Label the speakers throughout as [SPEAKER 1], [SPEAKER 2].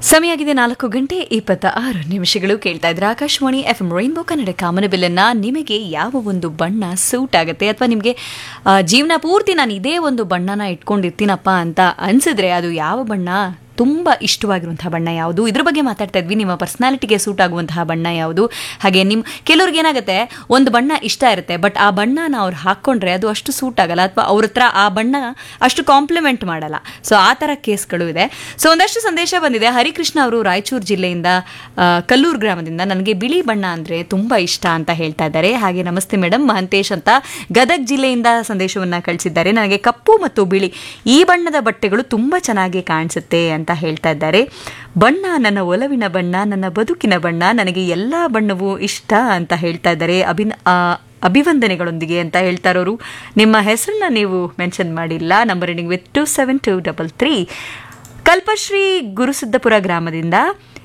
[SPEAKER 1] ಸಮಯ ಆಗಿದೆ ನಾಲ್ಕು ಗಂಟೆ ಇಪ್ಪತ್ತ ಆರು ನಿಮಿಷಗಳು ಕೇಳ್ತಾ ಇದ್ರೆ Akashvani F M rainbow Kannada ಕಾಮನಬಿಲ್ಲನ್ನ ನಿಮಗೆ ಯಾವ ಒಂದು ಬಣ್ಣ ಸೂಟ್ ಆಗುತ್ತೆ ಅಥವಾ ನಿಮಗೆ ಆ, ಜೀವನ ಪೂರ್ತಿ ನಾನು ಇದೇ ಒಂದು ಬಣ್ಣನ ಇಟ್ಕೊಂಡಿರ್ತೀನಪ್ಪ ಅಂತ ಅನ್ಸಿದ್ರೆ ಅದು ಯಾವ ಬಣ್ಣ ತುಂಬ ಇಷ್ಟವಾಗಿರುವಂತಹ ಬಣ್ಣ ಯಾವುದು ಇದ್ರ ಬಗ್ಗೆ ಮಾತಾಡ್ತಾ ಇದ್ವಿ ನಿಮ್ಮ ಪರ್ಸನಾಲಿಟಿಗೆ ಸೂಟ್ ಆಗುವಂತಹ ಬಣ್ಣ ಯಾವುದು ಹಾಗೆ ನಿಮ್ಮ ಕೆಲವ್ರಿಗೆ ಏನಾಗುತ್ತೆ ಒಂದು ಬಣ್ಣ ಇಷ್ಟ ಇರುತ್ತೆ ಬಟ್ ಆ ಬಣ್ಣನ ಅವ್ರು ಹಾಕ್ಕೊಂಡ್ರೆ ಅದು ಅಷ್ಟು ಸೂಟ್ ಆಗಲ್ಲ ಅಥವಾ ಅವ್ರ ಹತ್ರ ಆ ಬಣ್ಣ ಅಷ್ಟು ಕಾಂಪ್ಲಿಮೆಂಟ್ ಮಾಡಲ್ಲ ಸೊ ಆ ಥರ ಕೇಸ್ಗಳು ಇದೆ ಸೊ ಒಂದಷ್ಟು ಸಂದೇಶ ಬಂದಿದೆ ಹರಿಕೃಷ್ಣ ಅವರು ರಾಯಚೂರು ಜಿಲ್ಲೆಯಿಂದ ಆ, ಕಲ್ಲೂರು ಗ್ರಾಮದಿಂದ ನನಗೆ ಬಿಳಿ ಬಣ್ಣ ಅಂದರೆ ತುಂಬ ಇಷ್ಟ ಅಂತ ಹೇಳ್ತಾ ಇದ್ದಾರೆ ಹಾಗೆ ನಮಸ್ತೆ ಮೇಡಮ್ ಮಹಂತೇಶ್ ಅಂತ ಗದಗ್ ಜಿಲ್ಲೆಯಿಂದ ಸಂದೇಶವನ್ನು ಕಳಿಸಿದ್ದಾರೆ ನನಗೆ ಕಪ್ಪು ಮತ್ತು ಬಿಳಿ ಈ ಬಣ್ಣದ ಬಟ್ಟೆಗಳು ತುಂಬ ಚೆನ್ನಾಗಿ ಕಾಣಿಸುತ್ತೆ ಅಂತ ಹೇಳ್ತಾ ಇದ್ದಾರೆ ಬಣ್ಣ ನನ್ನ ಒಲವಿನ ಬಣ್ಣ ನನ್ನ ಬದುಕಿನ ಬಣ್ಣ ನನಗೆ ಎಲ್ಲ ಬಣ್ಣವೂ ಇಷ್ಟ ಅಂತ ಹೇಳ್ತಾ ಇದ್ದಾರೆ ಅಭಿನ ಆ, ಅಭಿವಂದನೆಗಳೊಂದಿಗೆ ಅಂತ ಹೇಳ್ತಾ ಇರೋರು ನಿಮ್ಮ ಹೆಸರನ್ನ ನೀವು ಮೆನ್ಷನ್ ಮಾಡಿಲ್ಲ number ending with two seven two double three Kalpashree Gurusiddapura ಗ್ರಾಮದಿಂದ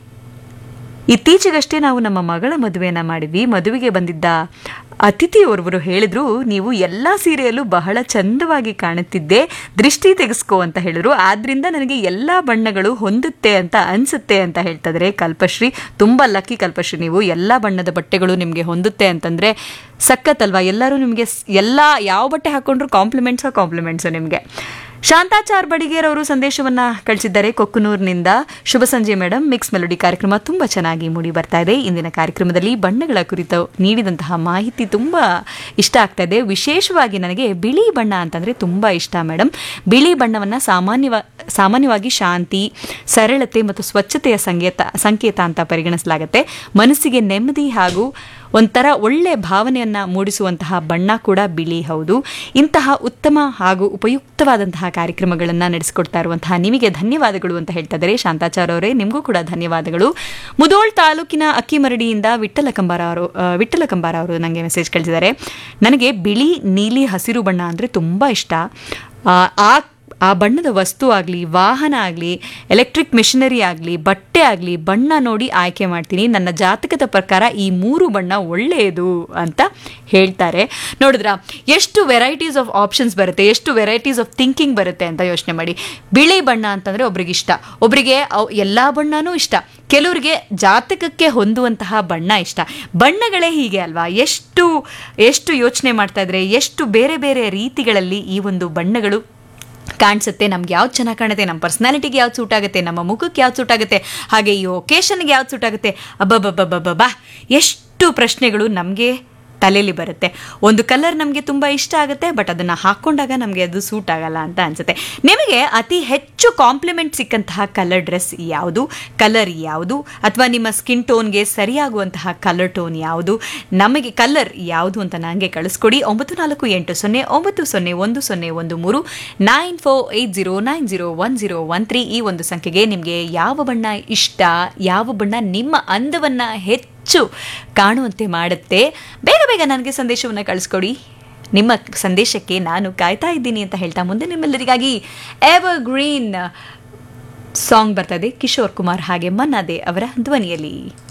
[SPEAKER 1] ಇತ್ತೀಚೆಗಷ್ಟೇ ನಾವು ನಮ್ಮ ಮಗಳ ಮದುವೆಯನ್ನ ಮಾಡಿದ್ವಿ ಮದುವೆಗೆ ಬಂದಿದ್ದ ಅತಿಥಿಯೋರ್ವರು ಹೇಳಿದ್ರು ನೀವು ಎಲ್ಲ ಸೀರೆಯಲ್ಲೂ ಬಹಳ ಚಂದವಾಗಿ ಕಾಣುತ್ತಿದ್ದೆ ದೃಷ್ಟಿ ತೆಗೆಸ್ಕೋ ಅಂತ ಹೇಳಿದ್ರು ಆದ್ರಿಂದ ನನಗೆ ಎಲ್ಲ ಬಣ್ಣಗಳು ಹೊಂದುತ್ತೆ ಅಂತ ಅನ್ಸುತ್ತೆ ಅಂತ ಹೇಳ್ತಿದ್ರೆ ಕಲ್ಪಶ್ರೀ ತುಂಬಾ ಲಕ್ಕಿ ಕಲ್ಪಶ್ರೀ ನೀವು ಎಲ್ಲ ಬಣ್ಣದ ಬಟ್ಟೆಗಳು ನಿಮಗೆ ಹೊಂದುತ್ತೆ ಅಂತಂದ್ರೆ ಸಖತ್ತಲ್ವಾ ಎಲ್ಲರೂ ನಿಮಗೆ ಎಲ್ಲ ಯಾವ ಬಟ್ಟೆ ಹಾಕೊಂಡ್ರು ಕಾಂಪ್ಲಿಮೆಂಟ್ಸೋ ಕಾಂಪ್ಲಿಮೆಂಟ್ಸು ನಿಮಗೆ ಶಾಂತಾಚಾರ್ ಬಡಿಗೇರ್ ಅವರು ಸಂದೇಶವನ್ನ ಕಳಿಸಿದ್ದಾರೆ ಕೊಕ್ಕನೂರಿನಿಂದ ಶುಭ ಸಂಜೆ ಮೇಡಮ್ ಮಿಕ್ಸ್ ಮೆಲೋಡಿ ಕಾರ್ಯಕ್ರಮ ತುಂಬಾ ಚೆನ್ನಾಗಿ ಮೂಡಿ ಬರ್ತಾ ಇದೆ ಇಂದಿನ ಕಾರ್ಯಕ್ರಮದಲ್ಲಿ ಬಣ್ಣಗಳ ಕುರಿತು ನೀಡಿದಂತಹ ಮಾಹಿತಿ ತುಂಬಾ ಇಷ್ಟ ಆಗ್ತಾ ಇದೆ ವಿಶೇಷವಾಗಿ ನನಗೆ ಬಿಳಿ ಬಣ್ಣ ಅಂತಂದ್ರೆ ತುಂಬಾ ಇಷ್ಟ ಮೇಡಮ್ ಬಿಳಿ ಬಣ್ಣವನ್ನ ಸಾಮಾನ್ಯವ ಸಾಮಾನ್ಯವಾಗಿ ಶಾಂತಿ ಸರಳತೆ ಮತ್ತು ಸ್ವಚ್ಛತೆಯ ಸಂಕೇತ ಸಂಕೇತ ಅಂತ ಪರಿಗಣಿಸಲಾಗುತ್ತೆ ಮನಸ್ಸಿಗೆ ನೆಮ್ಮದಿ ಹಾಗೂ ಒಂಥರ ಒಳ್ಳೆ ಭಾವನೆಯನ್ನ ಮೂಡಿಸುವಂತಹ ಬಣ್ಣ ಕೂಡ ಬಿಳಿ ಹೌದು ಇಂತಹ ಉತ್ತಮ ಹಾಗೂ ಉಪಯುಕ್ತವಾದಂತಹ ಕಾರ್ಯಕ್ರಮಗಳನ್ನು ನಡೆಸಿಕೊಡ್ತಾ ಇರುವಂತಹ ನಿಮಗೆ ಧನ್ಯವಾದಗಳು ಅಂತ ಹೇಳ್ತಾ ಇದ್ದಾರೆ ಶಾಂತಾಚಾರ್ ಅವರೇ ನಿಮಗೂ ಕೂಡ ಧನ್ಯವಾದಗಳು ಮುದೋಳ್ ತಾಲೂಕಿನ ಅಕ್ಕಿಮರಡಿಯಿಂದ ವಿಠಲ ಕಂಬಾರ ಅವರು ಆ, ವಿಠಲ ಕಂಬಾರ ಅವರು ನನಗೆ ಮೆಸೇಜ್ ಕಳಿಸಿದ್ದಾರೆ ನನಗೆ ಬಿಳಿ ನೀಲಿ ಹಸಿರು ಬಣ್ಣ ಅಂದರೆ ತುಂಬ ಇಷ್ಟ ಆ, ಆ ಆ ಬಣ್ಣದ ವಸ್ತು ಆಗಲಿ ವಾಹನ ಆಗಲಿ ಎಲೆಕ್ಟ್ರಿಕ್ ಮಿಷನರಿ ಆಗಲಿ ಬಟ್ಟೆ ಆಗಲಿ ಬಣ್ಣ ನೋಡಿ ಆಯ್ಕೆ ಮಾಡ್ತೀನಿ ನನ್ನ ಜಾತಕದ ಪ್ರಕಾರ ಈ ಮೂರು ಬಣ್ಣ ಒಳ್ಳೆಯದು ಅಂತ ಹೇಳ್ತಾರೆ ನೋಡಿದ್ರ ಎಷ್ಟು ವೆರೈಟೀಸ್ ಆಫ್ ಆಪ್ಷನ್ಸ್ ಬರುತ್ತೆ ಎಷ್ಟು ವೆರೈಟೀಸ್ ಆಫ್ ಥಿಂಕಿಂಗ್ ಬರುತ್ತೆ ಅಂತ ಯೋಚನೆ ಮಾಡಿ ಬಿಳಿ ಬಣ್ಣ ಅಂತಂದರೆ ಒಬ್ರಿಗೆ ಇಷ್ಟ ಒಬ್ರಿಗೆ ಅವ್ ಎಲ್ಲ ಬಣ್ಣನೂ ಇಷ್ಟ ಕೆಲವರಿಗೆ ಜಾತಕಕ್ಕೆ ಹೊಂದುವಂತಹ ಬಣ್ಣ ಇಷ್ಟ ಬಣ್ಣಗಳೇ ಹೀಗೆ ಅಲ್ವಾ ಎಷ್ಟು ಎಷ್ಟು ಯೋಚನೆ ಮಾಡ್ತಾ ಇದ್ರೆ ಎಷ್ಟು ಬೇರೆ ಬೇರೆ ರೀತಿಗಳಲ್ಲಿ ಈ ಒಂದು ಬಣ್ಣಗಳು ಕಾಣಿಸುತ್ತೆ ನಮ್ಗೆ ಯಾವ್ದು ಚೆನ್ನಾಗಿ ಕಾಣುತ್ತೆ ನಮ್ಮ ಪರ್ಸ್ನಾಲಿಟಿಗೆ ಯಾವ್ದು ಸೂಟ್ ಆಗುತ್ತೆ ನಮ್ಮ ಮುಖಕ್ಕೆ ಯಾವ್ದು ಸೂಟ್ ಆಗುತ್ತೆ ಹಾಗೆ ಈ ಒಕೇಶನ್ಗೆ ಯಾವ್ದು ಸೂಟ್ ಆಗುತ್ತೆ ಅಬ್ಬಬ್ಬಬ್ಬಬ್ಬಬ್ಬಾ ಎಷ್ಟು ಪ್ರಶ್ನೆಗಳು ನಮಗೆ ತಲೆಯಲ್ಲಿ ಬರುತ್ತೆ ಒಂದು ಕಲರ್ ನಮಗೆ ತುಂಬ ಇಷ್ಟ ಆಗುತ್ತೆ ಬಟ್ ಅದನ್ನು ಹಾಕ್ಕೊಂಡಾಗ ನಮಗೆ ಅದು ಸೂಟ್ ಆಗಲ್ಲ ಅಂತ ಅನಿಸುತ್ತೆ ನಿಮಗೆ ಅತಿ ಹೆಚ್ಚು ಕಾಂಪ್ಲಿಮೆಂಟ್ ಸಿಕ್ಕಂತಹ ಕಲರ್ ಡ್ರೆಸ್ ಯಾವುದು ಕಲರ್ ಯಾವುದು ಅಥವಾ ನಿಮ್ಮ ಸ್ಕಿನ್ ಟೋನ್ಗೆ ಸರಿಯಾಗುವಂತಹ ಕಲರ್ ಟೋನ್ ಯಾವುದು ನಮಗೆ ಕಲರ್ ಯಾವುದು ಅಂತ ನನಗೆ ಕಳಿಸ್ಕೊಡಿ ಒಂಬತ್ತು ನಾಲ್ಕು ಎಂಟು ಸೊನ್ನೆ ಒಂಬತ್ತು ಸೊನ್ನೆ ಒಂದು ಸೊನ್ನೆ ಒಂದು ಮೂರು nine four eight zero nine zero one zero one three ಈ ಒಂದು ಸಂಖ್ಯೆಗೆ ನಿಮಗೆ ಯಾವ ಬಣ್ಣ ಇಷ್ಟ ಯಾವ ಬಣ್ಣ ನಿಮ್ಮ ಅಂದವನ್ನು ಹೆಚ್ಚು ಕಾಣುವಂತೆ ಮಾಡುತ್ತೆ ಬೇಗ ಬೇಗ ನನಗೆ ಸಂದೇಶವನ್ನು ಕಳಿಸ್ಕೊಡಿ ನಿಮ್ಮ ಸಂದೇಶಕ್ಕೆ ನಾನು ಕಾಯ್ತಾ ಇದ್ದೀನಿ ಅಂತ ಹೇಳ್ತಾ ಮುಂದೆ ನಿಮ್ಮೆಲ್ಲರಿಗಾಗಿ ಎವರ್ ಗ್ರೀನ್ ಸಾಂಗ್ ಬರ್ತಾ ಇದೆ ಕಿಶೋರ್ ಕುಮಾರ್ ಹಾಗೆ ಮನ್ನಾದೆ ಅವರ ಧ್ವನಿಯಲ್ಲಿ